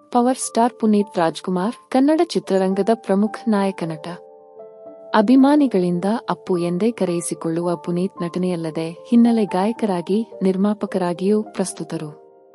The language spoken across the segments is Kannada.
ಪವರ್ ಸ್ಟಾರ್ ಪುನೀತ್ ರಾಜ್ಕುಮಾರ್ ಕನ್ನಡ ಚಿತ್ರರಂಗದ ಪ್ರಮುಖ ನಾಯಕ ನಟ ಅಭಿಮಾನಿಗಳಿಂದ ಅಪ್ಪು ಎಂದೇ ಕರೆಯಿಸಿಕೊಳ್ಳುವ ಪುನೀತ್ ನಟನೆಯಲ್ಲದೆ ಹಿನ್ನೆಲೆ ಗಾಯಕರಾಗಿ ನಿರ್ಮಾಪಕರಾಗಿಯೂ ಪ್ರಸ್ತುತರು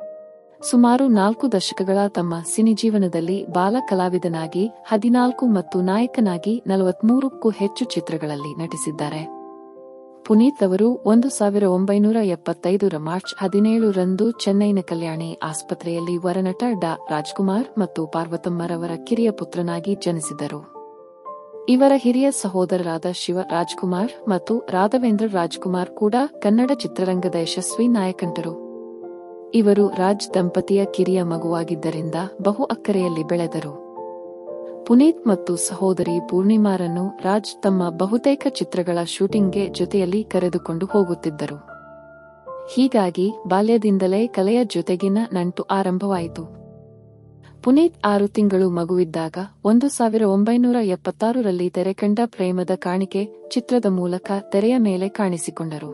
ಸುಮಾರು ನಾಲ್ಕು ದಶಕಗಳ ತಮ್ಮ ಸಿನಿಜೀವನದಲ್ಲಿ ಬಾಲ ಕಲಾವಿದನಾಗಿ ಹದಿನಾಲ್ಕು ಮತ್ತು ನಾಯಕನಾಗಿ ನಲವತ್ಮೂರಕ್ಕೂ ಹೆಚ್ಚು ಚಿತ್ರಗಳಲ್ಲಿ ನಟಿಸಿದ್ದಾರೆ ಪುನೀತ್ ಅವರು ಒಂದು ಸಾವಿರ ಒಂಬೈನೂರ ಎಪ್ಪತ್ತೈದರ ಮಾರ್ಚ್ ಹದಿನೇಳು ರಂದು ಚೆನ್ನೈನ ಕಲ್ಯಾಣಿ ಆಸ್ಪತ್ರೆಯಲ್ಲಿ ವರನಟ ಡಾ ರಾಜ್ಕುಮಾರ್ ಮತ್ತು ಪಾರ್ವತಮ್ಮರವರ ಕಿರಿಯ ಪುತ್ರನಾಗಿ ಜನಿಸಿದರು ಇವರ ಹಿರಿಯ ಸಹೋದರರಾದ ಶಿವ ರಾಜ್ಕುಮಾರ್ ಮತ್ತು ರಾಘವೇಂದ್ರ ರಾಜ್ಕುಮಾರ್ ಕೂಡ ಕನ್ನಡ ಚಿತ್ರರಂಗದ ಯಶಸ್ವಿ ನಾಯಕಂಟರು ಇವರು ರಾಜ್ ದಂಪತಿಯ ಕಿರಿಯ ಮಗುವಾಗಿದ್ದರಿಂದ ಬಹು ಅಕ್ಕರೆಯಲ್ಲಿ ಬೆಳೆದರು ಪುನೀತ್ ಮತ್ತು ಸಹೋದರಿ ಪೂರ್ಣಿಮಾರನ್ನು ರಾಜ್ ತಮ್ಮ ಬಹುತೇಕ ಚಿತ್ರಗಳ ಶೂಟಿಂಗ್ಗೆ ಜೊತೆಯಲ್ಲಿ ಕರೆದುಕೊಂಡು ಹೋಗುತ್ತಿದ್ದರು ಹೀಗಾಗಿ ಬಾಲ್ಯದಿಂದಲೇ ಕಲೆಯ ಜೊತೆಗಿನ ನಂಟು ಆರಂಭವಾಯಿತು ಪುನೀತ್ ಆರು ತಿಂಗಳು ಮಗುವಿದ್ದಾಗ ಒಂದು ಸಾವಿರ ಒಂಬೈನೂರ ಎಪ್ಪತ್ತಾರರಲ್ಲಿ ತೆರೆಕಂಡ ಪ್ರೇಮದ ಕಾಣಿಕೆ ಚಿತ್ರದ ಮೂಲಕ ತೆರೆಯ ಮೇಲೆ ಕಾಣಿಸಿಕೊಂಡರು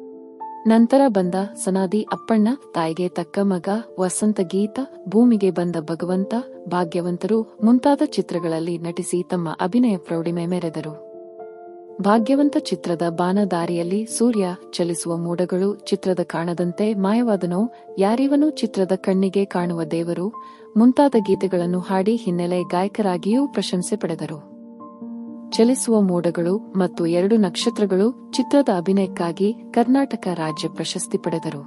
ನಂತರ ಬಂದ ಸನಾದಿ ಅಪ್ಪಣ್ಣ ತಾಯಿಗೆ ತಕ್ಕ ಮಗ ವಸಂತ ಗೀತ ಭೂಮಿಗೆ ಬಂದ ಭಗವಂತ ಭಾಗ್ಯವಂತರು ಮುಂತಾದ ಚಿತ್ರಗಳಲ್ಲಿ ನಟಿಸಿ ತಮ್ಮ ಅಭಿನಯ ಪ್ರೌಢಿಮೆ ಮೆರೆದರು ಭಾಗ್ಯವಂತ ಚಿತ್ರದ ಬಾನದಾರಿಯಲ್ಲಿ ಸೂರ್ಯ ಚಲಿಸುವ ಮೋಡಗಳು ಚಿತ್ರದ ಕಾಣದಂತೆ ಮಾಯವಾದನೋ ಯಾರಿವನು ಚಿತ್ರದ ಕಣ್ಣಿಗೆ ಕಾಣುವ ದೇವರು ಮುಂತಾದ ಗೀತೆಗಳನ್ನು ಹಾಡಿ ಹಿನ್ನೆಲೆ ಗಾಯಕರಾಗಿಯೂ ಪ್ರಶಂಸೆ ಪಡೆದರು ಚಲಿಸುವ ಮೋಡಗಳು ಮತ್ತು ಎರಡು ನಕ್ಷತ್ರಗಳು ಚಿತ್ರದ ಅಭಿನಯಕ್ಕಾಗಿ ಕರ್ನಾಟಕ ರಾಜ್ಯ ಪ್ರಶಸ್ತಿ ಪಡೆದರು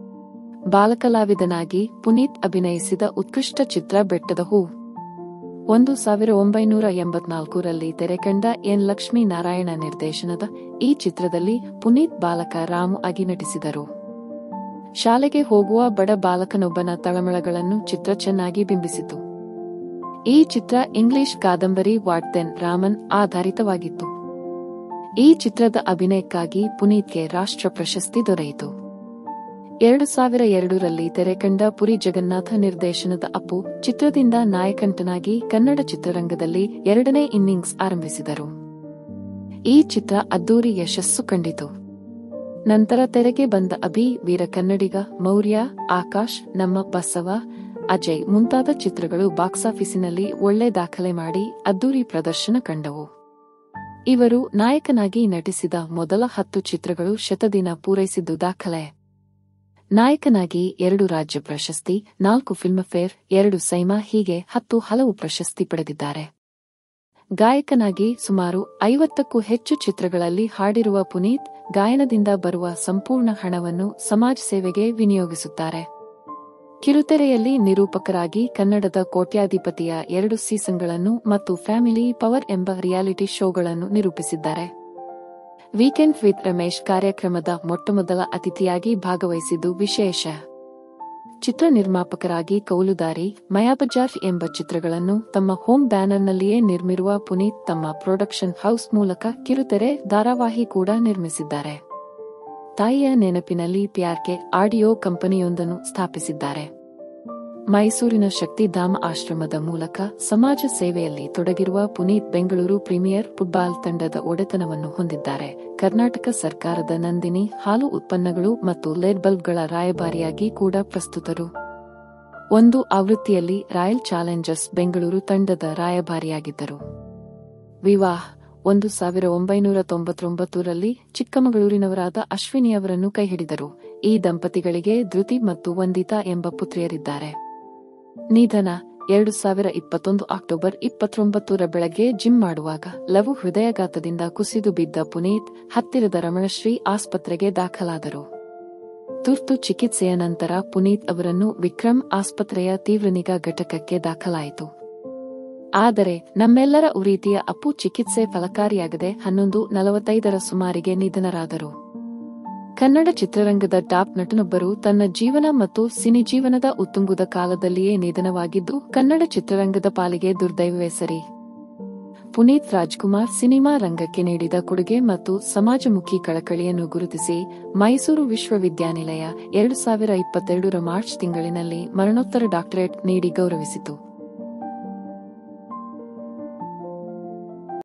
ಬಾಲಕಲಾವಿದನಾಗಿ ಪುನೀತ್ ಅಭಿನಯಿಸಿದ ಉತ್ಕೃಷ್ಟ ಚಿತ್ರ ಬೆಟ್ಟದ ಹೂ ಒಂದು ಸಾವಿರ ಒಂಬೈನೂರ ಎಂಬತ್ನಾಲ್ಕರಲ್ಲಿ ತೆರೆಕಂಡ ಎನ್ ಲಕ್ಷ್ಮೀ ನಾರಾಯಣ ನಿರ್ದೇಶನದ ಈ ಚಿತ್ರದಲ್ಲಿ ಪುನೀತ್ ಬಾಲಕ ರಾಮು ಆಗಿ ನಟಿಸಿದರು ಶಾಲೆಗೆ ಹೋಗುವ ಬಡ ಬಾಲಕನೊಬ್ಬನ ತಳಮಳಗಳನ್ನು ಚಿತ್ರ ಚೆನ್ನಾಗಿ ಬಿಂಬಿಸಿತು ಈ ಚಿತ್ರ ಇಂಗ್ಲಿಷ್ ಕಾದಂಬರಿ ವಾಟ್ದೆನ್ ರಾಮನ್ ಆಧಾರಿತವಾಗಿತ್ತು ಈ ಚಿತ್ರದ ಅಭಿನಯಕ್ಕಾಗಿ ಪುನೀತ್ಗೆ ರಾಷ್ಟ್ರ ಪ್ರಶಸ್ತಿ ದೊರೆಯಿತು ಎರಡು ಸಾವಿರ ಎರಡರಲ್ಲಿ ತೆರೆಕಂಡ ಪುರಿ ಜಗನ್ನಾಥ ನಿರ್ದೇಶನದ ಅಪ್ಪು ಚಿತ್ರದಿಂದ ನಾಯಕಂಟನಾಗಿ ಕನ್ನಡ ಚಿತ್ರರಂಗದಲ್ಲಿ ಎರಡನೇ ಇನ್ನಿಂಗ್ಸ್ ಆರಂಭಿಸಿದರು ಈ ಚಿತ್ರ ಅದ್ದೂರಿ ಯಶಸ್ಸು ಕಂಡಿತು ನಂತರ ತೆರೆಗೆ ಬಂದ ಅಭಿ ವೀರ ಕನ್ನಡಿಗ ಮೌರ್ಯ ಆಕಾಶ್ ನಮ್ಮ ಬಸವ ಅಜಯ್ ಮುಂತಾದ ಚಿತ್ರಗಳು ಬಾಕ್ಸಾಫೀಸಿನಲ್ಲಿ ಒಳ್ಳೆ ದಾಖಲೆ ಮಾಡಿ ಅದ್ದೂರಿ ಪ್ರದರ್ಶನ ಕಂಡವು ಇವರು ನಾಯಕನಾಗಿ ನಟಿಸಿದ ಮೊದಲ ಹತ್ತು ಚಿತ್ರಗಳು ಶತದಿನ ಪೂರೈಸಿದ್ದು ದಾಖಲೆ ನಾಯಕನಾಗಿ ಎರಡು ರಾಜ್ಯ ಪ್ರಶಸ್ತಿ ನಾಲ್ಕು ಫಿಲ್ಮ್ಫೇರ್ ಎರಡು ಸೈಮಾ ಹೀಗೆ ಹತ್ತು ಹಲವು ಪ್ರಶಸ್ತಿ ಪಡೆದಿದ್ದಾರೆ ಗಾಯಕನಾಗಿ ಸುಮಾರು ಐವತ್ತಕ್ಕೂ ಹೆಚ್ಚು ಚಿತ್ರಗಳಲ್ಲಿ ಹಾಡಿರುವ ಪುನೀತ್ ಗಾಯನದಿಂದ ಬರುವ ಸಂಪೂರ್ಣ ಹಣವನ್ನು ಸಮಾಜ ಸೇವೆಗೆ ವಿನಿಯೋಗಿಸುತ್ತಾರೆ ಕಿರುತೆರೆಯಲ್ಲಿ ನಿರೂಪಕರಾಗಿ ಕನ್ನಡದ ಕೋಟ್ಯಾಧಿಪತಿಯ ಎರಡು ಸೀಸನ್ಗಳನ್ನು ಮತ್ತು ಫ್ಯಾಮಿಲಿ ಪವರ್ ಎಂಬ ರಿಯಾಲಿಟಿ ಶೋಗಳನ್ನು ನಿರೂಪಿಸಿದ್ದಾರೆ ವೀಕೆಂಡ್ ವಿತ್ ರಮೇಶ್ ಕಾರ್ಯಕ್ರಮದ ಮೊಟ್ಟಮೊದಲ ಅತಿಥಿಯಾಗಿ ಭಾಗವಹಿಸಿದ್ದು ವಿಶೇಷ ಚಿತ್ರ ನಿರ್ಮಾಪಕರಾಗಿ ಕೌಲುದಾರಿ ಮಯಾಬಜಾರ್ ಎಂಬ ಚಿತ್ರಗಳನ್ನು ತಮ್ಮ ಹೋಮ್ ಬ್ಯಾನರ್ನಲ್ಲಿಯೇ ನಿರ್ಮಿರುವ ಪುನೀತ್ ತಮ್ಮ ಪ್ರೊಡಕ್ಷನ್ ಹೌಸ್ ಮೂಲಕ ಕಿರುತೆರೆ ಧಾರಾವಾಹಿ ಕೂಡ ನಿರ್ಮಿಸಿದ್ದಾರೆ ತಾಯಿಯ ನೆನಪಿನಲ್ಲಿ ಪಿಆರ್ಕೆ ಆಡಿಯೋ ಕಂಪನಿಯೊಂದನ್ನು ಸ್ಥಾಪಿಸಿದ್ದಾರೆ ಮೈಸೂರಿನ ಶಕ್ತಿಧಾಮ ಆಶ್ರಮದ ಮೂಲಕ ಸಮಾಜ ಸೇವೆಯಲ್ಲಿ ತೊಡಗಿರುವ ಪುನೀತ್ ಬೆಂಗಳೂರು ಪ್ರೀಮಿಯರ್ ಫುಟ್ಬಾಲ್ ತಂಡದ ಒಡೆತನವನ್ನು ಹೊಂದಿದ್ದಾರೆ ಕರ್ನಾಟಕ ಸರ್ಕಾರದ ನಂದಿನಿ ಹಾಲು ಉತ್ಪನ್ನಗಳು ಮತ್ತು ಲೆಡ್ ಬಲ್ಬ್ಗಳ ರಾಯಭಾರಿಯಾಗಿ ಕೂಡ ಪ್ರಸ್ತುತರು ಒಂದು ಆವೃತ್ತಿಯಲ್ಲಿ ರಾಯಲ್ ಚಾಲೆಂಜರ್ಸ್ ಬೆಂಗಳೂರು ತಂಡದ ರಾಯಭಾರಿಯಾಗಿದ್ದರು ವಿವಾಹ ಒಂದು ಸಾವಿರ ಒಂಬೈನೂರ ತೊಂಬತ್ತೊಂಬತ್ತರಲ್ಲಿ ಚಿಕ್ಕಮಗಳೂರಿನವರಾದ ಅಶ್ವಿನಿಯವರನ್ನು ಕೈಹಿಡಿದರು ಈ ದಂಪತಿಗಳಿಗೆ ಧೃತಿ ಮತ್ತು ವಂದಿತಾ ಎಂಬ ಪುತ್ರಿಯರಿದ್ದಾರೆ ನಿಧನ ಎರಡು ಸಾವಿರ ಇಪ್ಪತ್ತೊಂದು ಅಕ್ಟೋಬರ್ ಇಪ್ಪತ್ತೊಂಬತ್ತರ ಬೆಳಗ್ಗೆ ಜಿಮ್ ಮಾಡುವಾಗ ಲಘು ಹೃದಯಾಘಾತದಿಂದ ಕುಸಿದು ಬಿದ್ದ ಪುನೀತ್ ಹತ್ತಿರದ ರಮಣಶ್ರೀ ಆಸ್ಪತ್ರೆಗೆ ದಾಖಲಾದರು ತುರ್ತು ಚಿಕಿತ್ಸೆಯ ನಂತರ ಪುನೀತ್ ಅವರನ್ನು ವಿಕ್ರಮ್ ಆಸ್ಪತ್ರೆಯ ತೀವ್ರ ನಿಗಾ ಘಟಕಕ್ಕೆ ದಾಖಲಾಯಿತು ಆದರೆ ನಮ್ಮೆಲ್ಲರ ಉರೀತಿಯ ಅಪ್ಪು ಚಿಕಿತ್ಸೆ ಫಲಕಾರಿಯಾಗದೆ ಹನ್ನೊಂದು ನಲವತ್ತೈದರ ಸುಮಾರಿಗೆ ನಿಧನರಾದರು ಕನ್ನಡ ಚಿತ್ರರಂಗದ ಟಾಪ್ ನಟನೊಬ್ಬರು ತನ್ನ ಜೀವನ ಮತ್ತು ಸಿನಿ ಜೀವನದ ಉತ್ತುಂಗದ ಕಾಲದಲ್ಲಿಯೇ ನಿಧನವಾಗಿದ್ದು ಕನ್ನಡ ಚಿತ್ರರಂಗದ ಪಾಲಿಗೆ ದುರ್ದೈವವೇ ಸರಿ ಪುನೀತ್ ರಾಜ್ಕುಮಾರ್ ಸಿನಿಮಾ ರಂಗಕ್ಕೆ ನೀಡಿದ ಕೊಡುಗೆ ಮತ್ತು ಸಮಾಜಮುಖಿ ಕಳಕಳಿಯನ್ನು ಗುರುತಿಸಿ ಮೈಸೂರು ವಿಶ್ವವಿದ್ಯಾನಿಲಯ ಎರಡು ಸಾವಿರ ಇಪ್ಪತ್ತೆರಡರ ಮಾರ್ಚ್ ತಿಂಗಳಿನಲ್ಲಿ ಮರಣೋತ್ತರ ಡಾಕ್ಟರೇಟ್ ನೀಡಿ ಗೌರವಿಸಿತು